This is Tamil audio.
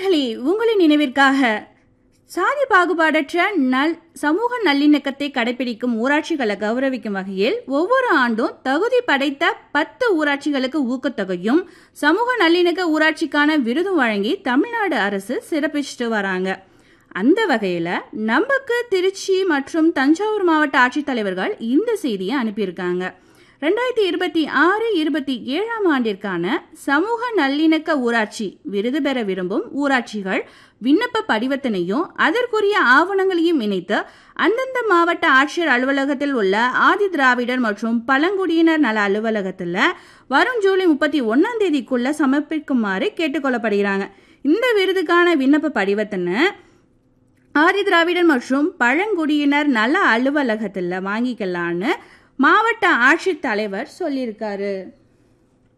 நேர்களே உங்களின் நினைவிற்காக சாதி பாகுபாடற்ற நல் சமூக நல்லிணக்கத்தை கடைபிடிக்கும் ஊராட்சிகளை கௌரவிக்கும் வகையில் ஒவ்வொரு ஆண்டும் தகுதி படைத்த பத்து ஊராட்சிகளுக்கு ஊக்கத்தொகையும் சமூக நல்லிணக்க ஊராட்சிக்கான விருதும் வழங்கி தமிழ்நாடு அரசு சிறப்பிச்சுட்டு வராங்க அந்த வகையில் நமக்கு திருச்சி மற்றும் தஞ்சாவூர் மாவட்ட ஆட்சித்தலைவர்கள் இந்த செய்தியை அனுப்பியிருக்காங்க ரெண்டாயிரத்தி இருபத்தி ஆறு இருபத்தி ஏழாம் ஆண்டிற்கான சமூக நல்லிணக்க ஊராட்சி விருது பெற விரும்பும் ஊராட்சிகள் விண்ணப்ப படிவத்தினையும் அதற்குரிய ஆவணங்களையும் இணைத்து அந்தந்த மாவட்ட ஆட்சியர் அலுவலகத்தில் உள்ள ஆதி திராவிடர் மற்றும் பழங்குடியினர் நல அலுவலகத்தில் வரும் ஜூலை முப்பத்தி ஒன்னாம் தேதிக்குள்ள சமர்ப்பிக்குமாறு கேட்டுக்கொள்ளப்படுகிறாங்க இந்த விருதுக்கான விண்ணப்ப படிவத்தினை ஆதி திராவிடர் மற்றும் பழங்குடியினர் நல அலுவலகத்தில் வாங்கிக்கலான்னு மாவட்ட ஆட்சித்தலைவர் சொல்லியிருக்காரு